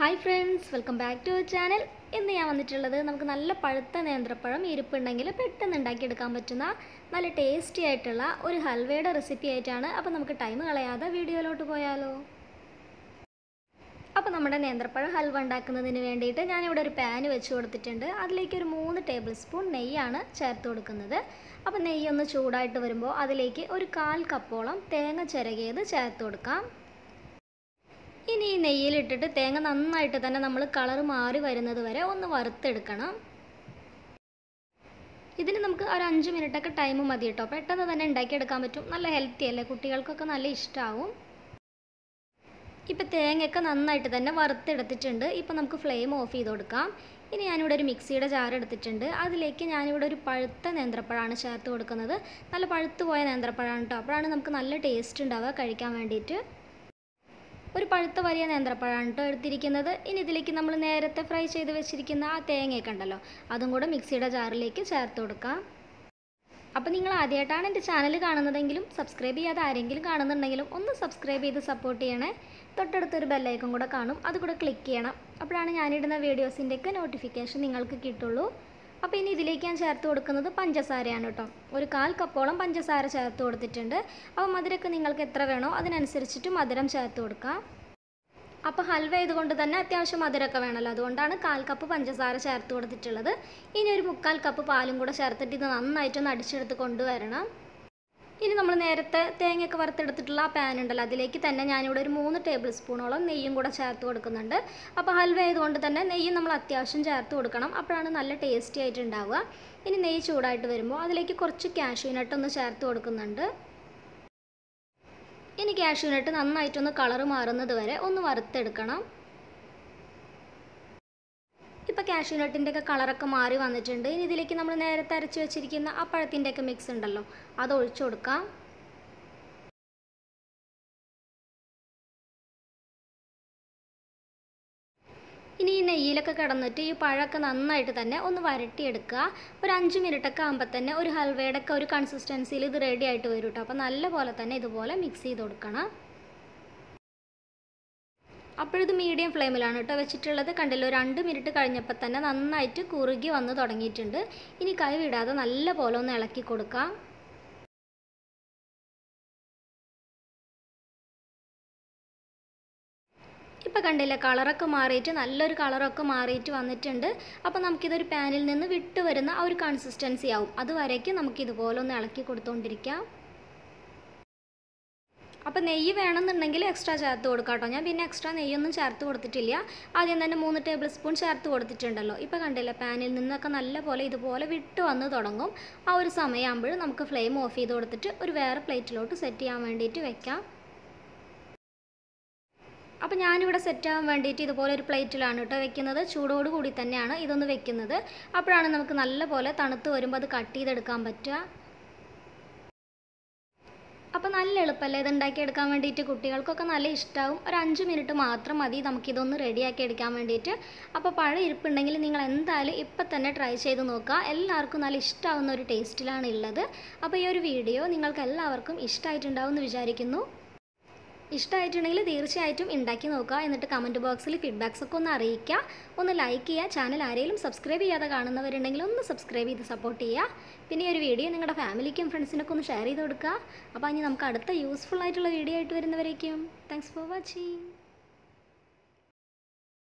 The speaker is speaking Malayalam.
hi friends welcome back to channel ഇന്ന് ഞാൻ വന്നിട്ടുള്ളത് നമുക്ക് നല്ല പഴുത്ത നേന്ത്രപ്പഴം ഇരിപ്പുണ്ടെങ്കിൽ പെട്ടെന്ന് ഉണ്ടാക്കിയെടുക്കാൻ പറ്റുന്ന നല്ല ടേസ്റ്റി ആയിട്ടുള്ള ഒരു ഹൽവയുടെ റെസിപ്പി ആയിട്ടാണ് അപ്പോൾ നമുക്ക് ടൈം കളയാതെ വീഡിയോയിലോട്ട് പോയാലോ അപ്പോൾ നമ്മുടെ നേന്ത്രപ്പഴം ഹൽവ ഉണ്ടാക്കുന്നതിന് വേണ്ടിയിട്ട് ഞാനിവിടെ ഒരു പാന് വെച്ച് കൊടുത്തിട്ടുണ്ട് അതിലേക്ക് ഒരു മൂന്ന് ടേബിൾ സ്പൂൺ നെയ്യാണ് ചേർത്ത് കൊടുക്കുന്നത് അപ്പോൾ നെയ്യ് ഒന്ന് ചൂടായിട്ട് വരുമ്പോൾ അതിലേക്ക് ഒരു കാൽ കപ്പോളം തേങ്ങ ചിരകിയത് ചേർത്ത് കൊടുക്കാം ഇനി ഈ നെയ്യിലിട്ടിട്ട് തേങ്ങ നന്നായിട്ട് തന്നെ നമ്മൾ കളർ മാറി വരുന്നത് വരെ ഒന്ന് വറുത്തെടുക്കണം ഇതിന് നമുക്ക് ഒരു അഞ്ച് മിനിറ്റൊക്കെ ടൈം മതി കേട്ടോ പെട്ടെന്ന് തന്നെ ഉണ്ടാക്കിയെടുക്കാൻ പറ്റും നല്ല ഹെൽത്തി അല്ലേ കുട്ടികൾക്കൊക്കെ നല്ല ഇഷ്ടമാവും ഇപ്പം തേങ്ങയൊക്കെ നന്നായിട്ട് തന്നെ വറുത്തെടുത്തിട്ടുണ്ട് ഇപ്പം നമുക്ക് ഫ്ലെയിം ഓഫ് ചെയ്ത് കൊടുക്കാം ഇനി ഞാനിവിടെ ഒരു മിക്സിയുടെ ജാർ എടുത്തിട്ടുണ്ട് അതിലേക്ക് ഞാനിവിടെ ഒരു പഴുത്ത നേന്ത്രപ്പഴമാണ് ചേർത്ത് കൊടുക്കുന്നത് നല്ല പഴുത്ത് പോയ നേന്ത്രപ്പഴമാണ് കേട്ടോ അപ്പോഴാണ് നമുക്ക് നല്ല ടേസ്റ്റ് ഉണ്ടാവുക കഴിക്കാൻ വേണ്ടിയിട്ട് ഒരു പഴുത്ത വലിയ നേന്ത്രപ്പഴമാണ് കേട്ടോ എടുത്തിരിക്കുന്നത് ഇനി ഇതിലേക്ക് നമ്മൾ നേരത്തെ ഫ്രൈ ചെയ്ത് വെച്ചിരിക്കുന്ന ആ തേങ്ങയൊക്കെ ഉണ്ടല്ലോ അതും കൂടെ മിക്സിയുടെ ജാറിലേക്ക് ചേർത്ത് കൊടുക്കാം അപ്പോൾ നിങ്ങൾ ആദ്യമായിട്ടാണ് എൻ്റെ ചാനൽ കാണുന്നതെങ്കിലും സബ്സ്ക്രൈബ് ചെയ്യാതെ ആരെങ്കിലും കാണുന്നുണ്ടെങ്കിലും ഒന്ന് സബ്സ്ക്രൈബ് ചെയ്ത് സപ്പോർട്ട് ചെയ്യണേ തൊട്ടടുത്തൊരു ബെല്ലൈക്കൺ കൂടെ കാണും അത് കൂടെ ക്ലിക്ക് ചെയ്യണം അപ്പോഴാണ് ഞാനിടുന്ന വീഡിയോസിൻ്റെയൊക്കെ നോട്ടിഫിക്കേഷൻ നിങ്ങൾക്ക് കിട്ടുള്ളൂ അപ്പോൾ ഇനി ഇതിലേക്ക് ഞാൻ ചേർത്ത് കൊടുക്കുന്നത് പഞ്ചസാരയാണ് കേട്ടോ ഒരു കാൽ കപ്പോളം പഞ്ചസാര ചേർത്ത് കൊടുത്തിട്ടുണ്ട് അപ്പോൾ മധുരമൊക്കെ നിങ്ങൾക്ക് എത്ര വേണോ അതിനനുസരിച്ചിട്ട് മധുരം ചേർത്ത് കൊടുക്കാം അപ്പോൾ ഹൽവ ആയതുകൊണ്ട് തന്നെ അത്യാവശ്യം മധുരമൊക്കെ വേണമല്ലോ അതുകൊണ്ടാണ് കാൽ കപ്പ് പഞ്ചസാര ചേർത്ത് കൊടുത്തിട്ടുള്ളത് ഇനി ഒരു മുക്കാൽ കപ്പ് പാലും കൂടെ ചേർത്തിട്ട് ഇത് നന്നായിട്ടൊന്ന് അടിച്ചെടുത്ത് കൊണ്ടുവരണം ഇനി നമ്മൾ നേരത്തെ തേങ്ങയൊക്കെ വറുത്തെടുത്തിട്ടുള്ള ആ പാൻ ഉണ്ടല്ലോ അതിലേക്ക് തന്നെ ഞാനിവിടെ ഒരു മൂന്ന് ടേബിൾ സ്പൂണോളം നെയ്യും കൂടെ ചേർത്ത് കൊടുക്കുന്നുണ്ട് അപ്പോൾ ഹൽവ ആയതുകൊണ്ട് തന്നെ നെയ്യ് നമ്മൾ അത്യാവശ്യം ചേർത്ത് കൊടുക്കണം അപ്പോഴാണ് നല്ല ടേസ്റ്റി ആയിട്ട് ഉണ്ടാവുക ഇനി നെയ്യ് ചൂടായിട്ട് വരുമ്പോൾ അതിലേക്ക് കുറച്ച് കാഷ്യൂ നട്ട് ഒന്ന് ചേർത്ത് കൊടുക്കുന്നുണ്ട് ഇനി കാഷ്യൂ നട്ട് നന്നായിട്ടൊന്ന് കളറ് മാറുന്നത് വരെ ഒന്ന് വറുത്തെടുക്കണം ഇപ്പോൾ കാഷ്യൂ നട്ടിൻ്റെ ഒക്കെ കളറൊക്കെ മാറി വന്നിട്ടുണ്ട് ഇനി ഇതിലേക്ക് നമ്മൾ നേരത്തെ അരച്ച് വെച്ചിരിക്കുന്ന ആ പഴത്തിൻ്റെ ഒക്കെ മിക്സ് ഉണ്ടല്ലോ അത് ഒഴിച്ചു കൊടുക്കാം ഇനി ഈ നെയ്യിലൊക്കെ കിടന്നിട്ട് ഈ പഴമൊക്കെ നന്നായിട്ട് തന്നെ ഒന്ന് വരട്ടിയെടുക്കുക ഒരു അഞ്ച് മിനിറ്റൊക്കെ ആകുമ്പോൾ തന്നെ ഒരു ഹൽവയുടെ ഒക്കെ ഒരു കൺസിസ്റ്റൻസിയിൽ ഇത് റെഡി ആയിട്ട് വരും കേട്ടോ അപ്പോൾ നല്ല പോലെ തന്നെ ഇതുപോലെ മിക്സ് ചെയ്ത് കൊടുക്കണം അപ്പോഴിത് മീഡിയം ഫ്ലെയിമിലാണ് കേട്ടോ വെച്ചിട്ടുള്ളത് കണ്ടില്ലോ രണ്ട് മിനിറ്റ് കഴിഞ്ഞപ്പോൾ തന്നെ നന്നായിട്ട് കുറുകി വന്ന് തുടങ്ങിയിട്ടുണ്ട് ഇനി കൈ വിടാതെ നല്ല പോലെ ഒന്ന് ഇളക്കി കൊടുക്കാം ഇപ്പോൾ കണ്ടില്ലേ കളറൊക്കെ മാറിയിട്ട് നല്ലൊരു കളറൊക്കെ മാറിയിട്ട് വന്നിട്ടുണ്ട് അപ്പോൾ നമുക്കിതൊരു പാനിൽ നിന്ന് വിട്ട് വരുന്ന ആ ഒരു കൺസിസ്റ്റൻസി ആവും അതുവരേക്കും നമുക്കിതുപോലെ ഒന്ന് ഇളക്കി കൊടുത്തുകൊണ്ടിരിക്കാം അപ്പോൾ നെയ്യ് വേണമെന്നുണ്ടെങ്കിൽ എക്സ്ട്രാ ചേർത്ത് കൊടുക്കാം കേട്ടോ ഞാൻ പിന്നെ എക്സ്ട്രാ നെയ്യൊന്നും ചേർത്ത് കൊടുത്തിട്ടില്ല ആദ്യം തന്നെ മൂന്ന് ടേബിൾ സ്പൂൺ ചേർത്ത് കൊടുത്തിട്ടുണ്ടല്ലോ ഇപ്പോൾ കണ്ടില്ലേ പാനിൽ നിന്നൊക്കെ നല്ല പോലെ ഇതുപോലെ വിട്ട് വന്ന് തുടങ്ങും ആ ഒരു സമയമാകുമ്പോൾ നമുക്ക് ഫ്ലെയിം ഓഫ് ചെയ്ത് കൊടുത്തിട്ട് ഒരു വേറെ പ്ലേറ്റിലോട്ട് സെറ്റ് ചെയ്യാൻ വേണ്ടിയിട്ട് വെക്കാം അപ്പോൾ ഞാനിവിടെ സെറ്റ് ആവാൻ വേണ്ടിയിട്ട് ഇതുപോലെ ഒരു പ്ലേറ്റിലാണ് കേട്ടോ വെക്കുന്നത് ചൂടോട് കൂടി തന്നെയാണ് ഇതൊന്ന് വെക്കുന്നത് അപ്പോഴാണ് നമുക്ക് നല്ല പോലെ തണുത്ത് വരുമ്പോൾ അത് കട്ട് ചെയ്തെടുക്കാൻ പറ്റുക അപ്പോൾ നല്ല എളുപ്പമല്ലേ ഇത് ഉണ്ടാക്കിയെടുക്കാൻ വേണ്ടിയിട്ട് കുട്ടികൾക്കൊക്കെ നല്ല ഇഷ്ടമാവും ഒരു അഞ്ച് മിനിറ്റ് മാത്രം മതി നമുക്കിതൊന്ന് റെഡിയാക്കി എടുക്കാൻ വേണ്ടിയിട്ട് അപ്പോൾ പഴം ഇരിപ്പുണ്ടെങ്കിൽ നിങ്ങൾ എന്തായാലും ഇപ്പം തന്നെ ട്രൈ ചെയ്ത് നോക്കുക എല്ലാവർക്കും നല്ല ഇഷ്ടമാവുന്ന ഒരു ടേസ്റ്റിലാണ് ഉള്ളത് അപ്പോൾ ഈ ഒരു വീഡിയോ നിങ്ങൾക്ക് എല്ലാവർക്കും ഇഷ്ടമായിട്ടുണ്ടാവും എന്ന് വിചാരിക്കുന്നു ഇഷ്ടമായിട്ടുണ്ടെങ്കിൽ തീർച്ചയായിട്ടും ഉണ്ടാക്കി നോക്കുക എന്നിട്ട് കമൻറ്റ് ബോക്സിൽ ഫീഡ്ബാക്സ് ഒക്കെ ഒന്ന് അറിയിക്കുക ഒന്ന് ലൈക്ക് ചെയ്യുക ചാനൽ ആരെങ്കിലും സബ്സ്ക്രൈബ് ചെയ്യാതെ കാണുന്നവരുണ്ടെങ്കിൽ ഒന്ന് സബ്സ്ക്രൈബ് ചെയ്ത് സപ്പോർട്ട് ചെയ്യുക പിന്നെ ഈ ഒരു വീഡിയോ നിങ്ങളുടെ ഫാമിലിക്കും ഫ്രണ്ട്സിനൊക്കെ ഒന്ന് ഷെയർ ചെയ്ത് കൊടുക്കുക അപ്പോൾ ഇനി നമുക്ക് അടുത്ത യൂസ്ഫുൾ ആയിട്ടുള്ള വീഡിയോ ആയിട്ട് വരുന്നവരേക്കും താങ്ക്സ് ഫോർ വാച്ചിങ്